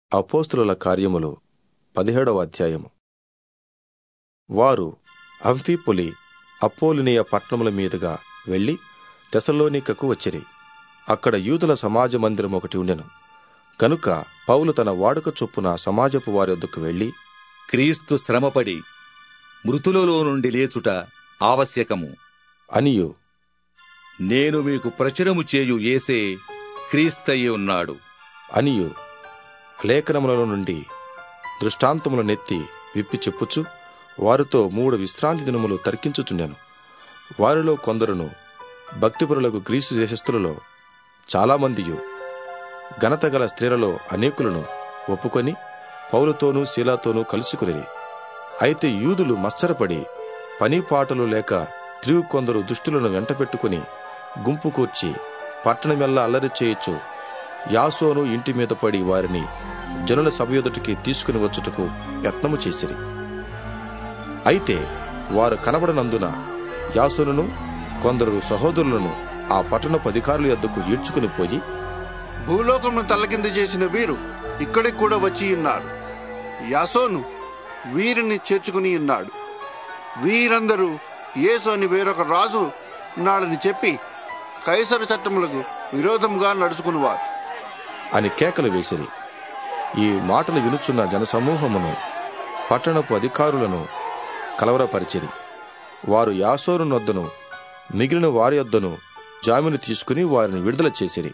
అపోస్తుల కార్యములు పదిహేడవ అధ్యాయము వారు అంఫీపులి అపోలినియ పట్టణముల మీదుగా వెళ్లి తెసలోనికకు వచ్చిరి అక్కడ యూదుల సమాజ మందిరం ఒకటి ఉండెను కనుక పౌలు తన వాడుక చొప్పున సమాజపు వారి వద్దకు వెళ్లి క్రీస్తు శ్రమపడి మృతులలో నుండి లేచుట ఆవశ్యకము అనియు నేను మీకు ప్రచురము చేయు ఏసే క్రీస్తయ్యి ఉన్నాడు అనియు లేఖనములలో నుండి దృష్టాంతముల నెత్తి విప్పి చెప్పుచు వారితో మూడు విశ్రాంతి దినములు తర్కించుచుండెను వారిలో కొందరును భక్తిపరులకు గ్రీసు దేశస్థులలో చాలామందియు ఘనత గల స్త్రీలలో అనేకులను ఒప్పుకొని పౌలుతోనూ శీలాతోనూ కలుసుకుని అయితే యూదులు మత్సరపడి పని పాటలు లేక త్రివు కొందరు దుష్టులను వెంటపెట్టుకుని గుంపు కూర్చి పట్టణమెల్లా అల్లరి చేయొచ్చు యాసోను ఇంటి మీద పడి వారిని జనుల సభ ఎదుటికి తీసుకుని వచ్చుటకు యత్నము చేసిరి అయితే వారు కనబడనందున యాసోనును కొందరు సహోదరులను ఆ పట్టణపు అధికారుల యొద్దకు ఈడ్చుకుని పోయి భూలోకమును తల్లకిందు చేసిన వీరు ఇక్కడికి కూడా వచ్చి ఉన్నారు యాసోను వీరిని చేర్చుకుని ఉన్నాడు వీరందరూ యేసు అని వేరొక రాజు ఉన్నాడని చెప్పి కైసరు చట్టములకు విరోధముగా నడుచుకునివారు అని కేకలు వేసిరి ఈ మాటలు వినుచున్న జనసమూహమును పట్టణపు అధికారులను కలవరపరిచిరి వారు యాసోరు నొద్దను మిగిలిన వారి వద్దను జామీను తీసుకుని వారిని విడుదల చేసిరి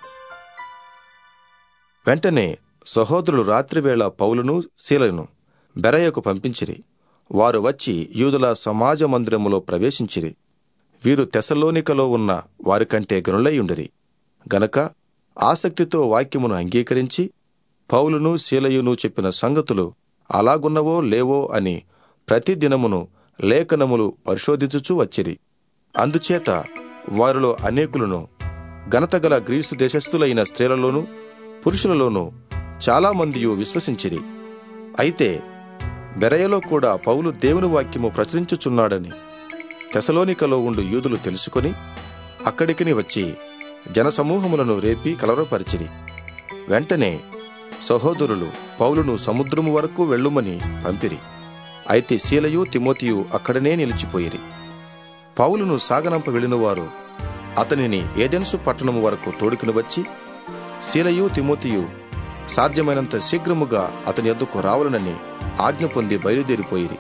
వెంటనే సహోదరులు రాత్రివేళ పౌలును శీలను బెరయకు పంపించిరి వారు వచ్చి యూదుల సమాజ మందిరములో ప్రవేశించిరి వీరు తెసలోనికలో ఉన్న వారికంటే గనులయ్యుండిరి గనక ఆసక్తితో వాక్యమును అంగీకరించి పౌలును శీలయును చెప్పిన సంగతులు అలాగున్నవో లేవో అని ప్రతి దినమును లేఖనములు పరిశోధించుచూ వచ్చిరి అందుచేత వారిలో అనేకులను ఘనతగల గ్రీసు దేశస్థులైన స్త్రీలలోనూ పురుషులలోనూ చాలామందియు విశ్వసించిరి అయితే బెరయలో కూడా పౌలు దేవుని వాక్యము ప్రచురించుచున్నాడని తెసలోనికలో ఉండు యూదులు తెలుసుకొని అక్కడికిని వచ్చి జనసమూహములను రేపి కలవరపరిచిరి వెంటనే సహోదరులు పౌలును సముద్రము వరకు వెళ్ళుమని పంపిరి అయితే శీలయు తిమోతియు అక్కడనే నిలిచిపోయిరి పౌలును సాగనంప వెళ్ళిన వారు అతనిని ఏదెన్సు పట్టణము వరకు తోడుకుని వచ్చి శీలయు తిమోతియు సాధ్యమైనంత శీఘ్రముగా అతని యొద్దకు రావాలనని ఆజ్ఞ పొంది బయలుదేరిపోయిరి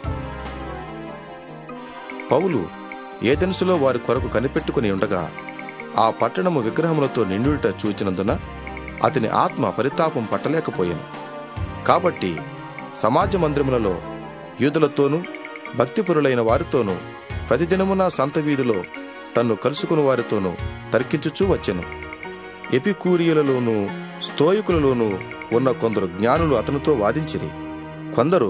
పౌలు ఏదెన్సులో వారి కొరకు కనిపెట్టుకుని ఉండగా ఆ పట్టణము విగ్రహములతో నిండుట చూచినందున అతని ఆత్మ పరితాపం పట్టలేకపోయాను కాబట్టి సమాజ మందిరములలో యూదులతోనూ భక్తిపరులైన వారితోనూ ప్రతిదినమున సంత వీధిలో తన్ను కలుసుకుని వారితోనూ తర్కించుచూ వచ్చెను ఎపికూరియులలోనూ స్తోయకులలోనూ ఉన్న కొందరు జ్ఞానులు అతనితో వాదించిరి కొందరు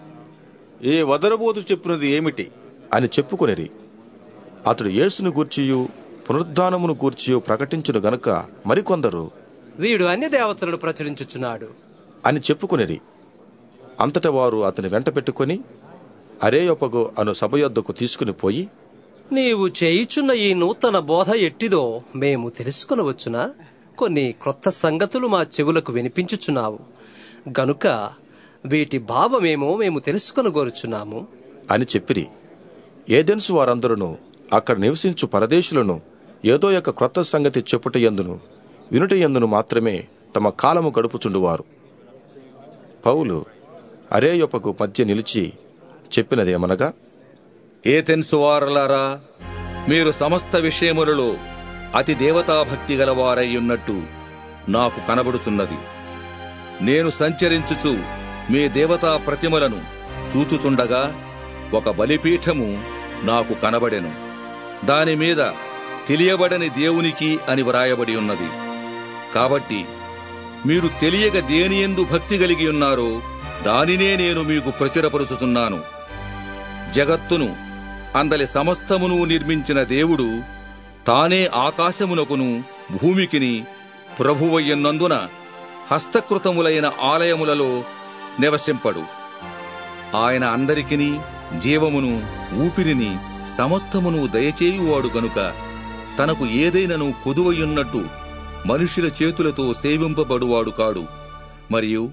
ఈ వదరబోతు చెప్పినది ఏమిటి అని చెప్పుకొనిరి అతడు యేసును గూర్చియు పునరుద్ధానమును గూర్చియు ప్రకటించును గనుక మరికొందరు వీడు అన్య దేవతలను ప్రచురించుచున్నాడు అని చెప్పుకొనిరి అంతట వారు అతని వెంట పెట్టుకుని అరేయొపగో అను సభ యొద్దకు తీసుకుని పోయి నీవు చేయుచున్న ఈ నూతన బోధ ఎట్టిదో మేము తెలుసుకొనవచ్చునా కొన్ని క్రొత్త సంగతులు మా చెవులకు వినిపించుచున్నావు గనుక వీటి భావమేమో మేము తెలుసుకొనగోరుచున్నాము అని చెప్పిరి ఏదెన్సు వారందరూ అక్కడ నివసించు పరదేశులను ఏదో యొక్క క్రొత్త సంగతి చెప్పుట ఎందును వినుట ఎందును మాత్రమే తమ కాలము గడుపుచుండువారు పౌలు అరేయొపకు మధ్య నిలిచి చెప్పినదేమనగా ఏథెన్సు వారలారా మీరు సమస్త విషయములలో అతి దేవతాభక్తి గలవారై ఉన్నట్టు నాకు కనబడుచున్నది నేను సంచరించుచు మీ దేవతా ప్రతిమలను చూచుచుండగా ఒక బలిపీఠము నాకు కనబడెను దానిమీద తెలియబడని దేవునికి అని వ్రాయబడి ఉన్నది కాబట్టి మీరు తెలియక దేనియందు భక్తి కలిగి ఉన్నారో దానినే నేను మీకు ప్రచురపరుచుచున్నాను జగత్తును అందలి సమస్తమును నిర్మించిన దేవుడు తానే ఆకాశమునకును భూమికిని ప్రభువయ్యన్నందున హస్తకృతములైన ఆలయములలో నివసింపడు ఆయన అందరికిని జీవమును ఊపిరిని సమస్తమును దయచేయువాడు గనుక తనకు ఏదైనను కొదువయున్నట్టు మనుషుల చేతులతో సేవింపబడువాడు కాడు మరియు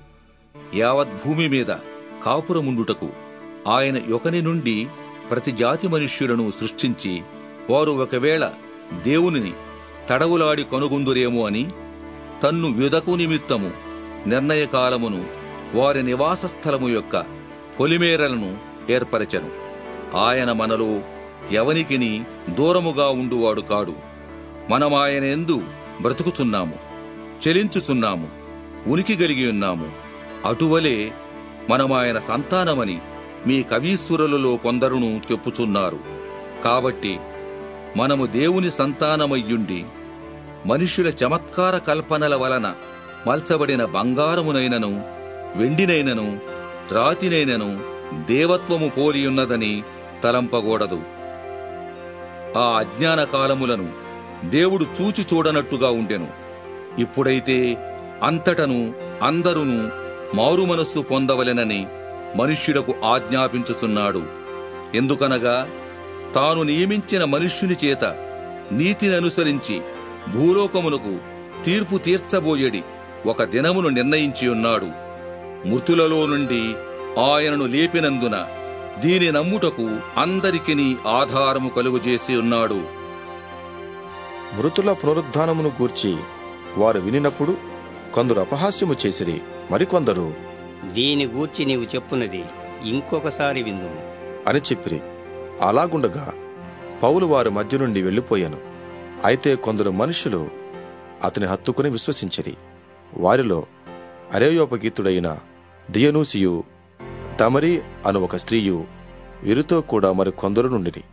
యావత్ భూమి మీద కాపురముండుటకు ఆయన యొకని నుండి ప్రతి జాతి మనుష్యులను సృష్టించి వారు ఒకవేళ దేవునిని తడవులాడి కనుగొందురేమో అని తన్ను విదకు నిమిత్తము నిర్ణయకాలమును వారి నివాస స్థలము యొక్క పొలిమేరలను ఏర్పరచెను ఆయన మనలో ఎవనికిని దూరముగా ఉండువాడు కాడు మనమాయన ఎందు బ్రతుకుచున్నాము చెలించుచున్నాము ఉనికి కలిగి ఉన్నాము అటువలే మనమాయన సంతానమని మీ కవీశ్వరులలో కొందరును చెప్పుచున్నారు కాబట్టి మనము దేవుని సంతానమయ్యుండి మనుష్యుల చమత్కార కల్పనల వలన మల్చబడిన బంగారమునైనను వెండినైనను రాతినైనను దేవత్వము పోలియున్నదని తలంపగూడదు ఆ అజ్ఞాన కాలములను దేవుడు చూచి చూడనట్టుగా ఉండెను ఇప్పుడైతే అంతటను అందరును మారుమనస్సు పొందవలెనని మనుష్యులకు ఆజ్ఞాపించుచున్నాడు ఎందుకనగా తాను నియమించిన మనుష్యుని చేత నీతిని అనుసరించి భూలోకమునకు తీర్పు తీర్చబోయేడి ఒక దినమును నిర్ణయించి ఉన్నాడు మృతులలో నుండి ఆయనను లేపినందున దీని నమ్ముటకు అందరికిని ఆధారము కలుగుజేసి ఉన్నాడు మృతుల పునరుద్ధానమును గూర్చి వారు వినినప్పుడు కొందరు అపహాస్యము చేసిరి మరికొందరు దీని గూర్చి నీవు చెప్పున్నది ఇంకొకసారి విందుము అని చెప్పిరి అలాగుండగా పౌలు వారి మధ్య నుండి వెళ్ళిపోయాను అయితే కొందరు మనుషులు అతని హత్తుకుని విశ్వసించిరి వారిలో అరేయోపగీతుడైన దియనూసియు తమరి అను ఒక స్త్రీయు వీరితో కూడా మరి కొందరు నుండిరి